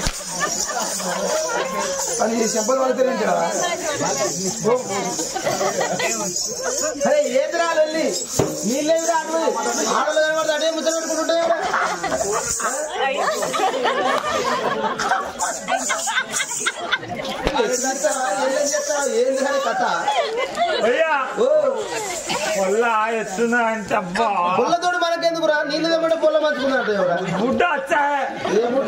అని చెంపలు పడితే కదా అరే ఏది రాలండి నీళ్ళేవి రాదు ఆడలు కనబడితే అడే ముద్దలు పెట్టుకుంటుంటే ఏంది కానీ కథ అయ్యా ఓ పొల్ల ఎత్తున్నా అంటే అబ్బా పుల్లతోడు మనకెందుకు రా నీళ్ళు తెమ్మంటే పుల్ల మంచుకున్నట్టు ఎవరా గుడ్డ వచ్చా ఏ బుడ్డ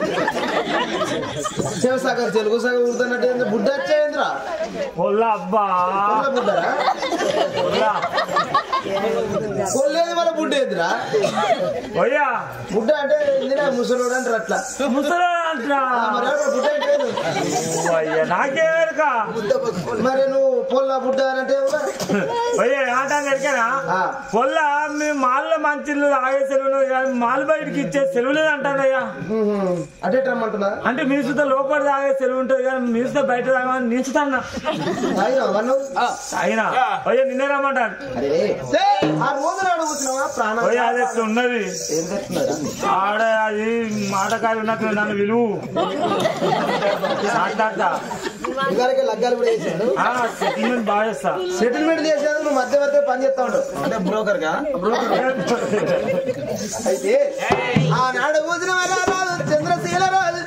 శివసాగర్ తెలుగు సాగర్ ఉడుతున్నట్టు ఏంది బుడ్డ వచ్చేంద్రా పొల్ల అబ్బా పుల్ల బుడ్డరా పొల్ల కొల్లేది మన బుడ్డ ఏందిరా అయ్యా బుడ్డ అంటే ఇందిరా ముసలోడు అంటారు అట్లా ముసలి అంటున్నా ఆ, మరి ఎవరు బుడ్డ అంటే ఏంది? అయ్యా నాకేరుక మరి నువ్వు పొల్ల బుడ్డ అని అంటే ఎవరు? అయ్యా ఆటానికి ఎరికేనా ఆ. పొల్ల మీ మాల్ల మంచి ఆగే సెలవులు కానీ మాల్ బయటికి ఇచ్చే సెలవు లేదు అంటానయ్యా ఉహుం. అటే రమ్మంటున్నా అంటే మీ సుత లోపల తాగే సెలవు ఉంటుంది కానీ మీ సుత బయట తాగమని నీ సుత అన్నా ఆయన వన్ను అయినా అయ్యా నిన్నే రమ్మంటాను అరే ఆ రోజు నాడు కూర్చున్నావా ప్రాణం అయ్యా అది ఎట్లా ఉన్నది ఏం చెప్తున్నారా ఆడ అది మాటకాయ ఉన్నట్టు నన్ను విలువ మాట్లాడతా ఇదివరకే లగ్గాలు కూడా చేశాడు ఆ, సెటిల్మెంట్ బాగా చేస్తా సెటిల్మెంట్ చేసేది నువ్వు మధ్య మధ్య పని చేస్తా ఉంటావు అంటే బ్రోకర్ గా అయితే ఆనాడు కూర్చున్న రాదు చంద్రశీల రాజు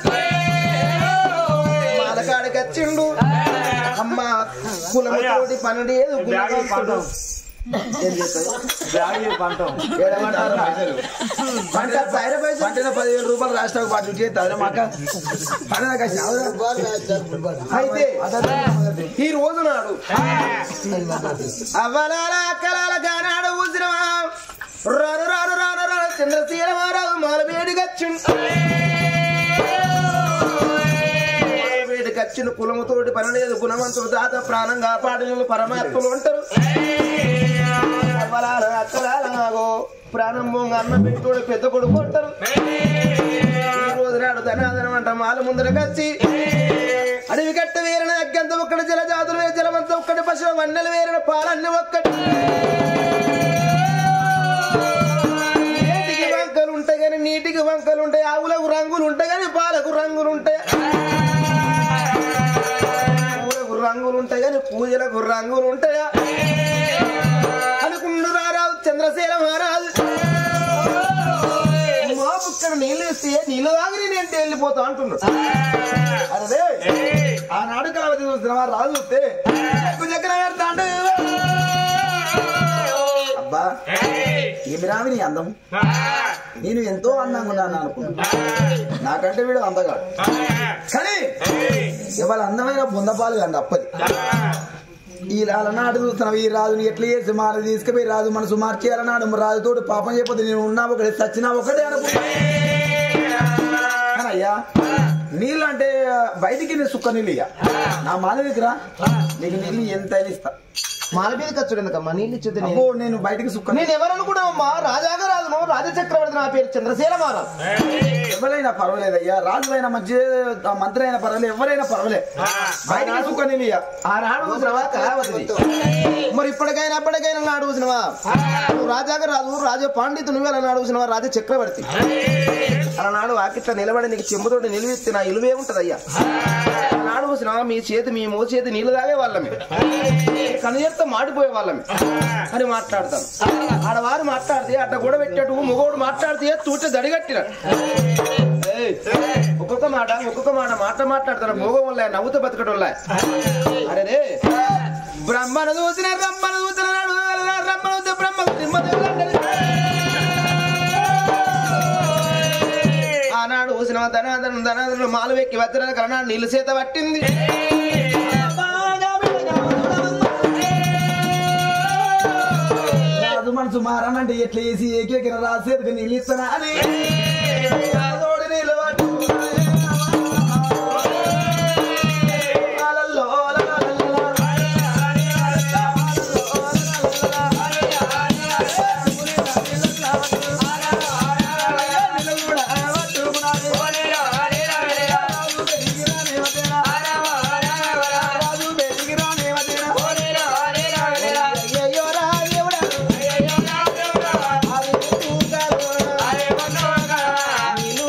మాలకాడికి వచ్చిండు అమ్మ కులముతోటి పన్నెండు ఏది బ్యాగ్ పంటం ఏం చేస్తావు బ్యాగ్ పంటం ఏడమంటారు పంట పైన పైసలు పంటన పదివేల రూపాయలు రాష్ట్రానికి పాటు చేస్తారు మాక పండగ అయితే ఈ రోజు నాడు అవ్వలాల అక్కలాల గానాడు కూర్చున్నవా రాను రాను రాను రాను చంద్రశీల మహారాజు మాలవేడిగచ్చిండు మాలవేడిగచ్చిన కులముతోటి పని లేదు గుణవంతుడు దాత ప్రాణం కాపాడిన పరమాత్మలు ఉంటారు అవ్వలాల అక్కలాల నాగో ప్రాణం బొంగ అన్నం పెట్టుకోడు పెద్ద కొడుకు ఉంటారు ఈ రోజు నాడు ధనాదనం అంట మాల ముందరకొచ్చి అడవి కట్ట వేరిన అగ్గంత ఒక్కటి జల జాతులు జలమంత ఒక్కటి పశువు వన్నెలు వేరిన పాలన్నీ ఒక్కటి నీటికి వంకలు ఉంటాయి కానీ నీటికి వంకలు ఉంటాయి ఆవులకు రంగులు ఉంటాయి కానీ పాలకు రంగులు ఉంటాయి పూలకు రంగులు ఉంటాయి కానీ పూజలకు రంగులు ఉంటాయా అనుకుండు రారాజు చంద్రశేల మహారాజు మా బుక్కడ నీళ్ళు ఇస్తే నీళ్ళు తాగి నేను వెళ్ళిపోతా అంటున్నాడు అదే ఆనాడు కలవతి చూస్తున్నావా రాజు చూస్తే చక్ర పెడతాడు అబ్బా ఏమి రావి నీ అందం నేను ఎంతో అందంగా ఉన్నాను అనుకున్నా నాకంటే వీడు అందగాడు కానీ ఇవాళ అందమైన బుందపాలు కండి అప్పది ఈ అలనాడు చూస్తున్నావు ఈ రాజుని ఎట్లా చేసి మాల తీసుకుపోయి రాజు మనసు మార్చి అలనాడు రాజుతోడు పాపం చెప్పదు నేను ఉన్నా ఒకటి చచ్చినా ఒకటే అనుకున్నా కానీ అయ్యా నీళ్ళు అంటే బయటికి నేను సుక్క నీళ్ళు ఇయ్య నా మాల దగ్గర నీకు నీళ్ళు ఎంత ఇస్తా మాల మీద ఖర్చుడు ఎందుకమ్మా నీళ్ళు ఇచ్చేది అబ్బో నేను బయటికి సుక్క నేను ఎవరనుకున్నావమ్మా రాజాగా రాజును రాజచక్రవర్తి నా పేరు చంద్రశీల మహారాజు ఎవరైనా పర్వాలేదయ్యా రాజులైనా మంచి మంత్రి అయినా పర్వాలేదు ఎవరైనా పర్వాలేదు బయటికి సుక్క నీళ్ళు ఇయ్య ఆనాడు చూసినవా కళావతి మరి ఇప్పటికైనా అప్పటికైనా నాడు చూసినవా నువ్వు రాజాగా రాజు రాజా పాండితు నువ్వు ఎలా నాడు చూసినవా రాజా చక్రవర్తి అలనాడు వాకిట్ల నిలబడి నీకు చెంబుతోటి నిలువెత్తి నా ఇలువే ఉంటదయ్యా నాడు చూసినవా మీ చేతి మీ మో చేతి నీళ్లు తాగే వాళ్ళమే కనుజెత్త మాడిపోయే వాళ్ళమే అని మాట్లాడతాను ఆడవారు మాట్లాడితే అట్ట కూడా పెట్టేటు మగోడు మాట్లాడితే తూట దడిగట్టిన ఏయ్, ఒక్కొక్క మాట ఒక్కొక్క మాట మాట మాట్లాడతాను భోగం వల్ల నవ్వుతూ బతకడం వల్ల అరే బ్రహ్మను చూసిన రమ్మను చూసిన నాడు అల్లా రమ్మను చూస్తే బ్రహ్మకు దిమ్మదేవులందరి. ఆనాడు చూసిన ధనాదనం ధనాదనం మాలు వెక్కి వచ్చిన కలనాడు నీళ్ళు చేత పట్టింది రాజు మనసు మారనంటే ఎట్లా చేసి ఏకేకిన రాసేది నీళ్ళు ఇస్తానా అని రాజోడి నీళ్ళు పట్టుకుని లాలల్లో లాలల్లో. నీళ్ళు కూడా పట్టుకున్నాడు. రాజు బెదిగిరానే వదినా. రాజు బెదిగిరానే వదినా. అయ్యయ్యో రా దేవుడా. అది చూడాలి. నీళ్ళు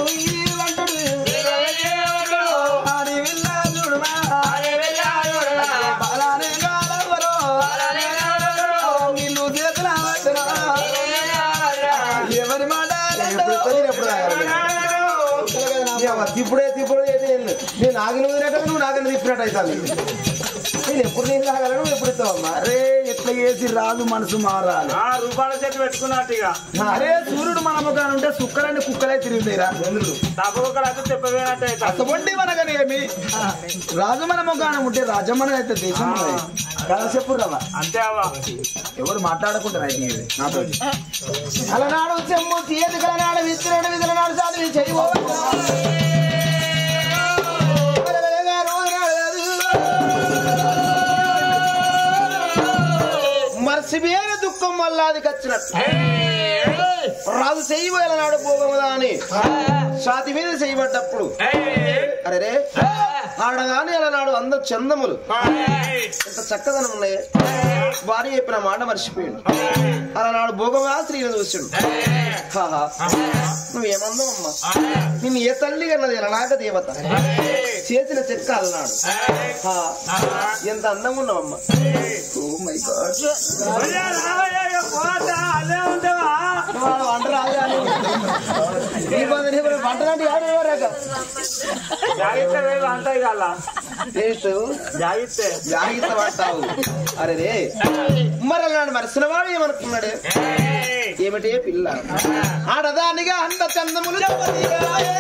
తిప్పుడే తిప్పుడు అయితే ఏం లేదు. నేను నాగిన వదిలేట నువ్వు నాగని తిప్పినట్టు అవుతాను నేను ఎప్పుడు నేను తాగాలను నువ్వు ఎప్పుడు ఇస్తావమ్మా అరే ఎట్లా చేసి రాజు మనసు మారాలి ఆ రూపాయల చెట్టు పెట్టుకున్నట్టు ఇక అరే సూర్యుడు మన ముఖాన ఉంటే సుక్కలన్నీ కుక్కలే తిరుగుతాయిరా తప్పకొకరు అయితే చెప్పవేనట్టు అవుతారు అసమండి మనకనేమి రాజు మన ముఖాన ఉంటే రాజమ్మన అయితే దేశం కదా చెప్పు రవా అంతే అవ్వ ఎవరు మాట్లాడకుండా అయితే నాతో అలనాడు చెమ్ము తీయదు కలనాడు విత్తనాడు విధులనాడు చదివి చెయ్యి మర్చిపోయిన దుఃఖం వల్ల అది కచ్చినట్టు రాజు చెయ్యబోయేనాడు పోగమదా అని ఛాతి మీద చేయబడ్డప్పుడు అరే రే ఆడగాని అలనాడు అంద చందములు ఎంత చక్కదనం ఉన్నాయి భార్య చెప్పిన మాట మర్చిపోయిండు అలనాడు భోగమా స్త్రీని చూసిండు హాహా నువ్వేమందమమ్మా నిన్ను ఏ తల్లి కన్నది ఎలాగ దేవత చేసిన చెక్క అలనాడు హా, ఎంత అందంగా ఉన్నావమ్మా ఓ మై గాడ్ అయ్యా, రావయ్యా, ఇక పోతా, అల్లే ఉంటావా? వాడు వంట రాదు కానీ. ఈ కొంత నీ మరి వంట లాంటి ఎవరు ఎవరాక? జాగ్రత్త వేలు అంటాయి కదా టేస్ట్ జాగ్రత్త జాగ్రత్త పడతావు అరే రే మరి అన్నాడు మరి సినిమాడు ఏమనుకున్నాడు ఏమిటే పిల్ల ఆడదానిగా అంత చందములు చెప్పదీరాయే.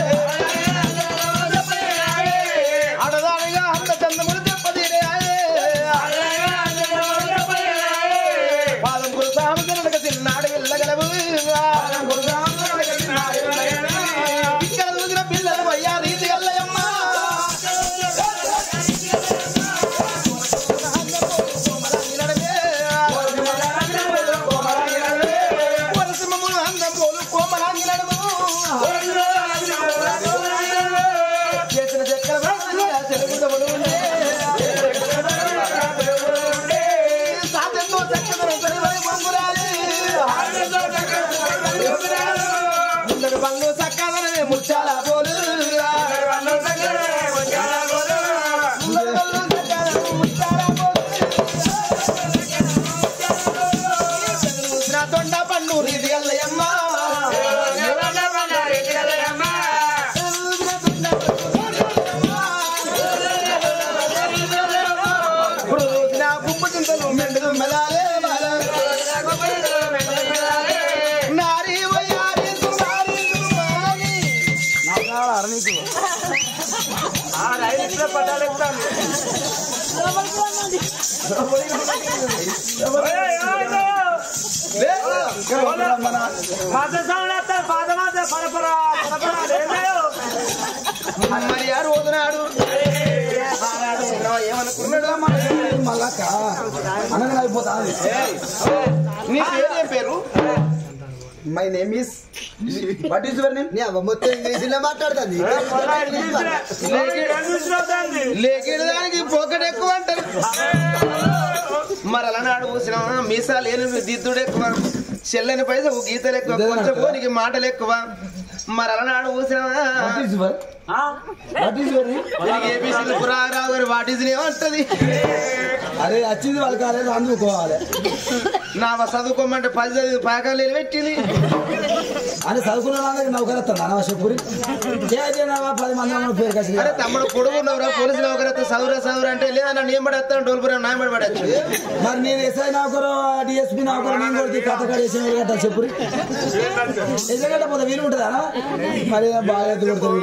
ఆడదానిగా అంత చందములు చెప్పదీరాయే. పాదం కురుసాము కనుక చిన్నాడు వెళ్ళగలవు ఇక్కడ చూసిన పిల్లలు అయ్యా రీతి అల్లయమ్మా వరసింహములు అందం పోలు కోమలాంగి నడుము. చేసిన చక్కెర తెలుగుదములు ఉండే. సాధ్యంతో చక్కదనం సరివరి పొంగురాలి. ముందడు పళ్ళు చక్కదనమే ముచ్చాల పోలు ముందడు పళ్ళు చక్కదనం ముచ్చాల పోలు. చూసిన తొండ పండు రీతి అల్లయ్యమ్మ ఇప్పుడు చూసిన గుంపు చింతలు మెండుదు మెలాలే నారీ వయ్యారి సుమారి సుమారి. ఆ రైలు ఇట్లా పట్టాలెత్తాను లే, పాత సౌండ్ వస్తాయి పాత మాత పరపర పరపర లేదాయో మరి ఆ రోజు నాడు ఆనాడు సినిమా ఏమనుకున్నాడు మళ్ళాక అనగా అయిపోతా నీ పేరు ఏం పేరు my name is what is your name నీ అవ్వ మొత్తం ఇంగ్లీష్ లో మాట్లాడుతుంది లేకేడు దానికి పోకడు ఎక్కువ అంటారు మరి అలా నాడు చూసిన మీసాలు లేని దిద్దుడు ఎక్కువ చెల్లని పైస గీతలు ఎక్కువ కొంచెం పోనికి మాటలు ఎక్కువ మరి అలా నాడు చూసిన what is your what is your name దీనికి ఏబీసీలు పురారావు గారు వాటి ఏమంటది అరే వచ్చింది వాళ్ళకి కాలేదు అందుకోవాలి నా చదువుకోమంటే పది చదివి పాకాలు పెట్టింది అని చదువుకున్న వాళ్ళకి నౌకరేస్తాను అనవసరపురి ఏదైనా పది మంది ఉన్న పేరు కలిసి అరే తమ్ముడు పొడుగు ఉన్నవరా పోలీసులు ఒకరైతే సౌరా సౌరా అంటే లేదా నన్ను ఏం పడేస్తాను డోల్పురం నాయమడి పడచ్చు మరి నేను ఎస్ఐ నౌకరు డిఎస్పీ నౌకరు నేను కొడితే కథ కడేసి కట్ట చెప్పురి ఎదురుగట్ట పోతే వీలు ఉంటుందా మరి బాగా ఎత్తు కొడతారు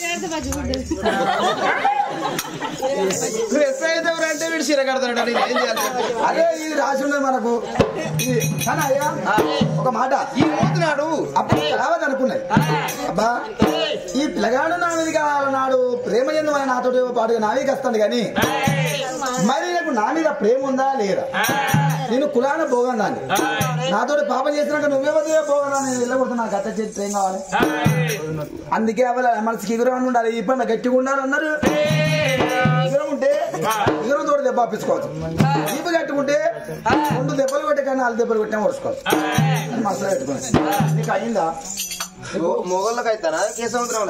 ఎస్ఐ ఎవరు అంటే వీడు చీర కడతాడు అని ఏం చేయాలి చెప్పు? అదే ఇది రాసి ఉన్నది మనకు ఇది కానీ అయ్యా ఒక మాట ఈ రోజు నాడు అప్పుడు రావద్దు అనుకున్నది అబ్బా ఈ పిల్లగాడు నా మీద నాడు ప్రేమ ఎందువల్ల నాతో పాటుగా నా మీద వస్తాడు కానీ మరి నాకు నా మీద ప్రేమ ఉందా లేదా నేను కులాన భోగం దాన్ని నాతో పాపం చేసినాక నువ్వే వదిలే భోగం నేను వెళ్ళకూడదు నాకు అత్త చేతి ఏం కావాలి అందుకే అవల మనసుకి ఎగురం ఉండాలి ఈ పండుగ గట్టిగా ఉండాలి అన్నారు ఎగురం ఉంటే ఎగురం తోటి దెబ్బ అప్పించుకోవచ్చు ఈపు కట్టుకుంటే రెండు దెబ్బలు కొట్టే కానీ నాలుగు దెబ్బలు కొట్టినా ఓడుచుకోవచ్చు అని మనసులో పెట్టుకోవాలి నీకు అయిందా మొగోళ్ళకి అయితానా కేసముద్రంలో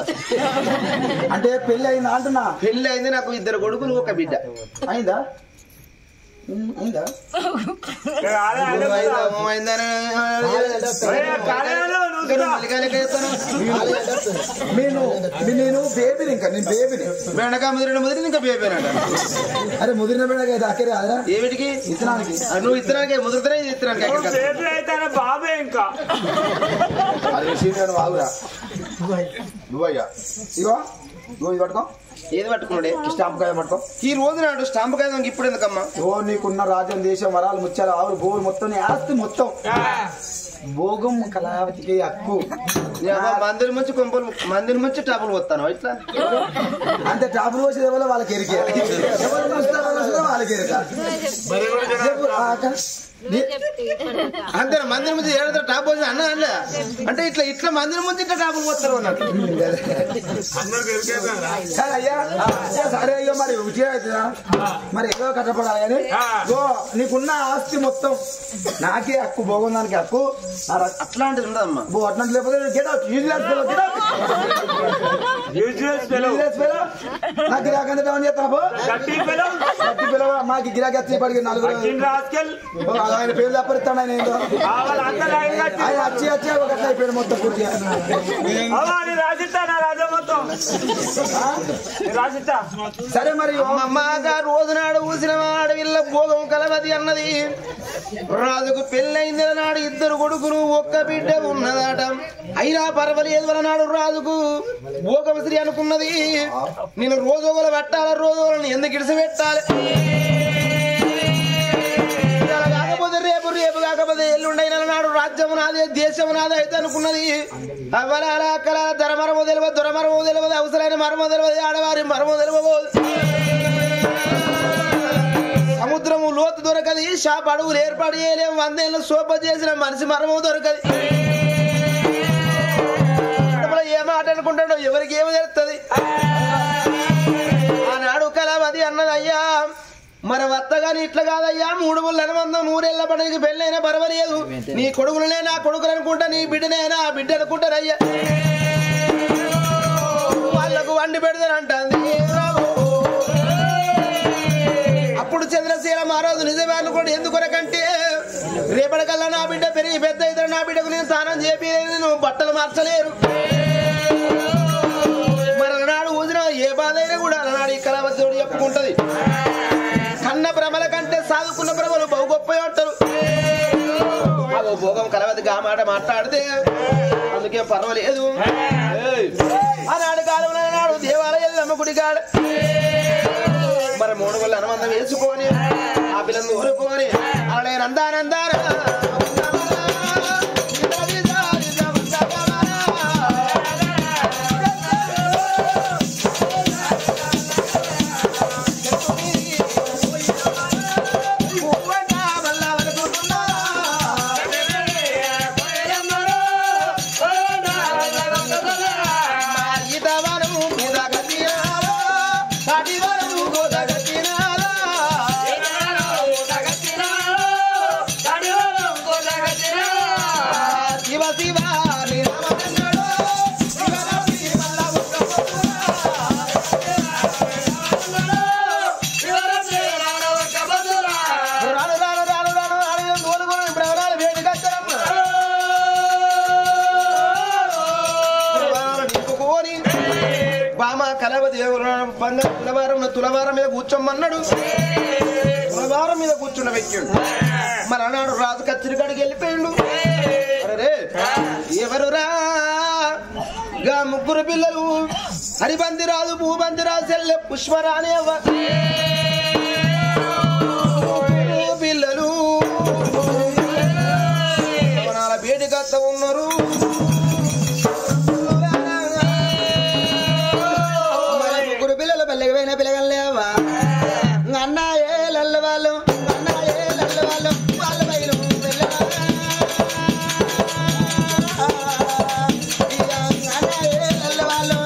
అంటే పెళ్లి అయిందా అంటున్నా పెళ్లి అయింది నాకు ఇద్దరు కొడుకులు ఒక బిడ్డ అయిందా ఉమ్, ఉందా అదే అదే ఒరే, కాలేజీలో నువ్వు చూడు. నేను మీ- నేను బేబీని ఇంకా నేను బేబీని బెండకాయ ముదిరిన ముదిరి ఇంకా బేబేనట అరే ముదిరిన బిడ్డ అక్కడే అదరా ఏమిటికి ఇతనానికి ఆ, నువ్వు ఇత్తనానికి ముదిరితేనే ఇది ఇత్తనానికి నువ్వు బేబీ అయితే బాబే ఇంకా అది సీనియర్ బాగురా నువ్వయ్యా ఇగో నువ్వు ఇది పట్టుకో ఏది పట్టుకున్నాడే ఈ స్టాంప్ కాయ పట్టుకో ఈ రోజు నాడు స్టాంప్ కాయ ఇప్పుడు ఎందుకమ్మా ఓ నీకున్న రాజ్యం దేశం వరాలు ముత్యాలు ఆవులు బోరు మొత్తం నీ ఆస్తి మొత్తం భోగం కళావతికి హక్కు మందిరి ముంచి కొంపలు మందిరి ముంచి టాపులు పోతాను ఇట్లా అంతే టాపులు పోసేది ఎవరో వాళ్ళకి ఎరికే ఎవరు చూస్తారో చూస్తారో వాళ్ళకి ఎరిక చెప్పు, ఆ అక్క. నీ- అంతే మందిరి ముంచి ఏడాది టాప్ పోసి అన్న అన్న అంటే ఇట్లా ఇట్లా మందిరి ముంచి ఇట్లా టాపులు పోతారు అన్నట్టు సరే అయ్యా అయ్యా, సరే అయ్యా మరి ఉచిగా అవుతుందా మరి ఏదో కట్టపడాలి కానీ ఓ నీకున్న ఆస్తి మొత్తం నాకే హక్కు భోగం దానికి హక్కు నా రక్- అట్లాంటిది ఉండదమ్మా బో అట్లాంటి లేకపోతే get out useless fellow get out useless fellow useless fellow నాకు గిరాకీ అంతా డౌన్ చేస్తా పో గట్టి ఫెలో గట్టి పిల్లవ మాకు గిరాకీ వచ్చి ఇప్పటికి నలుగురు కింద రాస్కెల్ ఓ, ఆయన పేరు తప్పరిస్తాడు ఆయన ఏందో వాళ్ళంతా లైన్ కట్టి ఆయన వచ్చి వచ్చి ఒక గట్ల అయిపోయాడు మొత్తం పూర్తిగా అవ్వ, నీ రాసిస్తా నా రాజా మొత్తం నీ రాసిస్తా సరే మరి ఓ, అమ్మగా రోజు నాడు ఊసిన అడవిల్ల భోగం కలవది అన్నది రాజుకు పెళ్ళైంది నాడు ఇద్దరు కొడుకులు ఒక్క బిడ్డ ఉన్నదాట అయినా పర్వాలేదు నాడు రాజుకు భోగం స్త్రీ అనుకున్నది నేను రోజు ఒకరు పెట్టాలి రోజు ఒకరిని ఎందుకు ఇడిసి పెట్టాలి ఇవాళ కాకపోతే రేపు రేపు కాకపోతే ఎల్లుండైన నాడు రాజ్యం నాదే దేశం నాదే అయితే అనుకున్నది అవ్వలాల అక్కల ధరమరము తెలియదు దురమరము తెలియదు అవసరమైన మరము తెలియదు ఆడవారి మరము తెలియదు సముద్రము లోతు దొరకది షాప్ అడుగులు ఏర్పాటు చేయలేము వందేళ్ళు సోప చేసిన మనిషి మరము దొరకది కడుపులో ఏ మాట అనుకుంటాడో ఎవరికి ఏమి తెలుస్తుంది ఆనాడు కలవది అన్నది అయ్యా మరి వత్తగాని ఇట్లా కాదయ్యా మూడు ముళ్ళు అనుబంధం నూరేళ్ల పండుగకి పెళ్ళైనా పర్వాలేదు నీ కొడుకులనే నా కొడుకులు అనుకుంటా నీ బిడ్డనైనా ఆ బిడ్డ అనుకుంటారయ్యా వాళ్ళకు వండి పెడతానంటుంది అప్పుడు చంద్రశీల మహారాజు నిజమే అనుకోండి ఎందుకొరకంటే రేపటికల్లా నా బిడ్డ పెరిగి పెద్ద అయితే నా బిడ్డకు నేను స్నానం చేపి నువ్వు బట్టలు మార్చలేరు మరి అలనాడు ఊదిన ఏ బాధ అయినా కూడా అలనాడు ఈ కళావతుడు చెప్పుకుంటది కన్న భ్రమల కంటే సాదుకున్న భ్రమలు బహు గొప్ప అంటారు ఆ ఓ భోగం కలవది గా మాట మాట్లాడితే అందుకే పర్వాలేదు ఏయ్. ఆనాడు కాలంలో నాడు దేవాలయాలు నమ్మ గుడికాడు మరి మూడు వల్ల అనుబంధం వేసుకొని ఆ పిల్లల్ని ఊరుకొని అలా నందానందాన శివ శివ నీ రామచంద్రుడు, శివ శివ రాను రాను రాను రాను రాను నోలుకొని ప్రవరాలు వేడి కట్టరమ్మ ప్రవరాలు నింపుకొని బామ కలవది బంగారు తులవారం తులవారం మీద కూర్చోమన్నాడు తులవారం మీద కూర్చున్న వ్యక్తుడు మరి అన్నాడు రాజు కచ్చిరికాడికి వెళ్ళిపోయిండు అరే ఎవరురా గా ముగ్గురు పిల్లలు హరిబంది రాజు భూబంది రాజు చెల్లె పుష్పరాణి అవ్వ పిల్లలు వనాల బేటికత్త ఉన్నారు మరి ముగ్గురు పిల్లలు పల్లెకి పోయిన పిల్లగలేవా అన్న ఏ లల్ల వాళ్ళు అన్న ఏ లల్ల వాళ్ళు వాళ్ళ బయలు అన్న ఏ లల్ల వాళ్ళు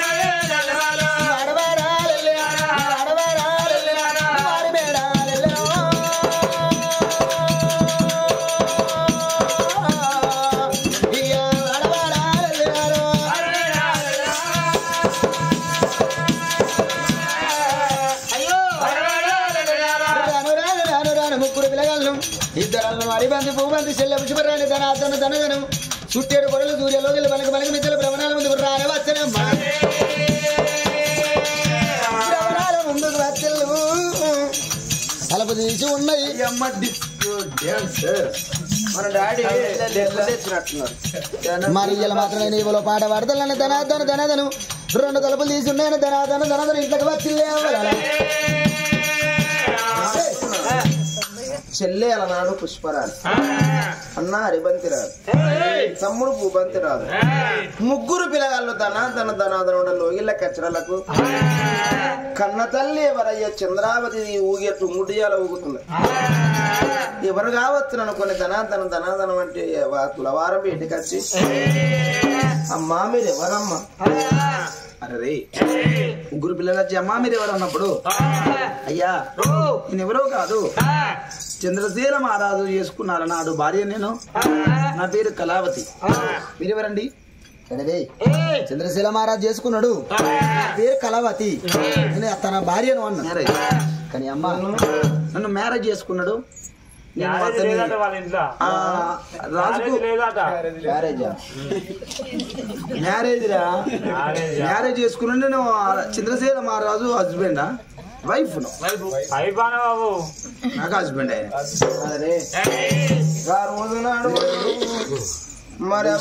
అడవారాలెల్లే, అడవారాలెల్లే, వారి మేడాలెల్లే, పులిసి భూమంతి చెల్ల పుష్పరాని ధన ధన ధనధనం చుట్టేడు గొడవలు సూర్యలోకి బలక బలక మిచ్చల భ్రమణాల ముందుకు రాని వచ్చనమ్మ భ్రమణాల ముందుకు వచ్చలు తలపు తీసి ఉన్నాయి అమ్మ డిస్కో డ్యాన్స్ మన డాడీ డెబ్బ తెచ్చినట్టున్నారు మరి ఇలా మాత్రమే నీవులో పాట పాడతాను ధనాధన ధనధను రెండు తలుపులు తీసి ఉన్నాయని ధనాధన ధనధన ఇంట్లోకి వచ్చి చెల్లె అలనాడు పుష్పరాలు అన్న హరిబంతి రాదు తమ్ముడు భూబంతి రాదు ముగ్గురు పిల్లగాళ్ళు ధనాధన ధనాధన లోగిళ్ళ కచ్చరలకు కన్న తల్లి ఎవరయ్య చంద్రావతి ఊగేట్టు ముడియాల ఊగుతుంది ఎవరు కావచ్చు అనుకుని ధనాధన ధనాధనం అంటే వా- తులవారం ఇంటికొచ్చి అమ్మా మీరు ఎవరమ్మా అరే రే ముగ్గురు పిల్లలు వచ్చి అమ్మా మీరు ఎవరు అన్నప్పుడు అయ్యా నేను ఎవరో కాదు చంద్రశీల మహారాజు చేసుకున్నారు నాడు భార్య నేను నా పేరు కళావతి మీరెవరండి చంద్రశీల మహారాజ్ చేసుకున్నాడు పేరు కళావతి నేను తన భార్యను అన్నా మ్యారేజ్ కానీ అమ్మ నన్ను మ్యారేజ్ చేసుకున్నాడు నేను మ్యారేజ్ అతన్ని లేదట వాళ్ళ ఇంట్లో ఆ, రాజుకు మ్యారేజ్ లేదట మ్యారేజా మ్యారేజ్ రా మ్యారేజ్ మ్యారేజ్ చేసుకున్నాడు నేను ఆ చంద్రశీల మహారాజు హస్బెండా వైఫ్ అయిపోయినా బాబు నాకు హస్బెండ్ ఆయన అరే ఆ రోజు నాడు మరి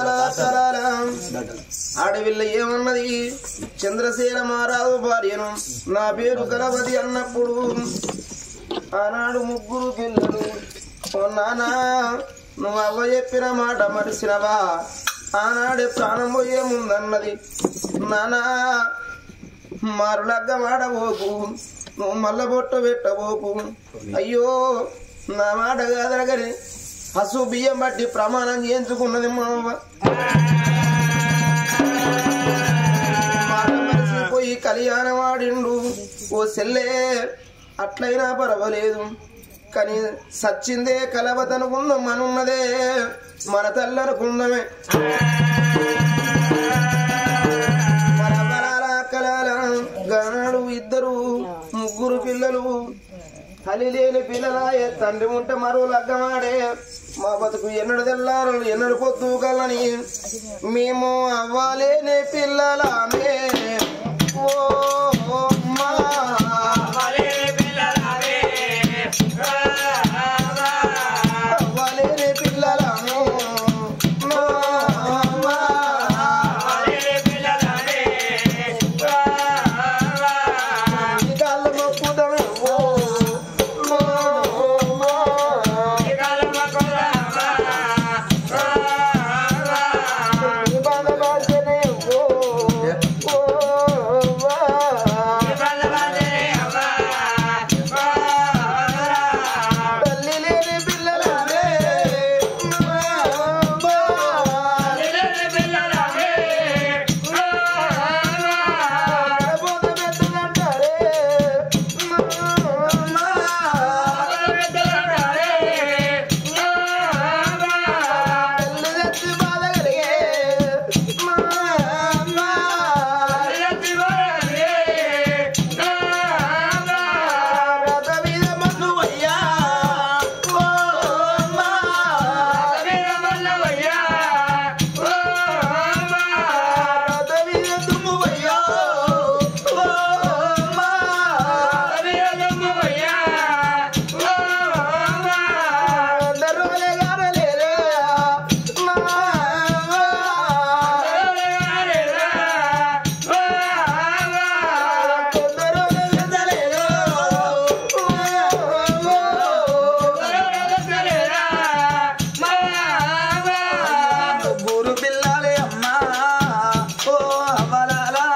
అడవిల్ల ఏమన్నది చంద్రసేన మహారాజు భార్యను నా పేరు గణపతి అన్నప్పుడు ఆనాడు ముగ్గురు పిల్లలు ఓ నానా నువ్వు అవ్వ చెప్పిన మాట మరిసినవా ఆనాడే ప్రాణం పోయే ముందన్నది నానా మారులగ్గ మాడబోకు నువ్వు మల్ల బొట్టు పెట్టబోకు అయ్యో నా మాట కాదరగని పశు బియ్యం బట్టి ప్రమాణం చేయించుకున్నది మా అవ్వ మాట మరిచిపోయి కళ్యాణం ఆడిండు ఓ సెల్లే అట్లయినా పర్వాలేదు కానీ సచ్చిందే కలవతనుకుందాం మనున్నదే మన తల్లనుకుందమే పరపరాల కలాల గానాడు ఇద్దరు ముగ్గురు పిల్లలు తల్లి లేని పిల్లలాయే తండ్రి ఉంటే మరో లగ్గమాడే మా బతుకు ఎన్నడు తెల్లారు ఎన్నడు పొద్దు కలని మేము అవ్వాలేని పిల్లలామే ఓ అమ్మా. అవ్వాలేని పిల్లలాము మా అమ్మా. ఈ కాళ్ళ మొక్కుదమే ఓ మా అమ్మా. ఈ బాధ బాధనే ఓ ఓ అమ్మా. తల్లి లేని పిల్లలామే మా అమ్మా. పోత పెట్టనంటారే మా అమ్మా. తల్లి చచ్చి బాధ కలిగే మా అమ్మా. రథ మీద మన్ను వయ్యా ఓ అమ్మా. రథ మీద దుమ్ము వయ్యా ఓ అమ్మా. అందరూ లేగారలేరే మా అమ్మా. కొందరు లేగలేరు మా అమ్మా. ముగ్గురు పిల్లలే అమ్మా ఓ అవలాలా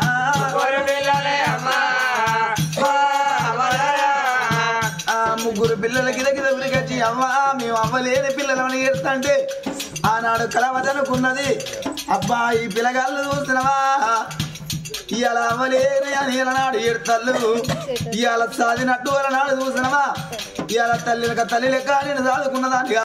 ఆ ముగ్గురు పిల్లల గిద గిద ఉరికొచ్చి అవ్వ మేము అవ్వలేని పిల్లలని ఏడుస్తుంటే ఆనాడు కలవదనుకున్నది అబ్బా ఈ పిల్లగాళ్ళు చూస్తున్నావా ఇవాళ అవ్వలేని అని నాడు ఏడుతల్లు ఇవాళ సాధినట్టు నాడు చూసినవా ఇవాళ తల్లి తల్లి లెక్క నేను చదువుకున్నదాన్ని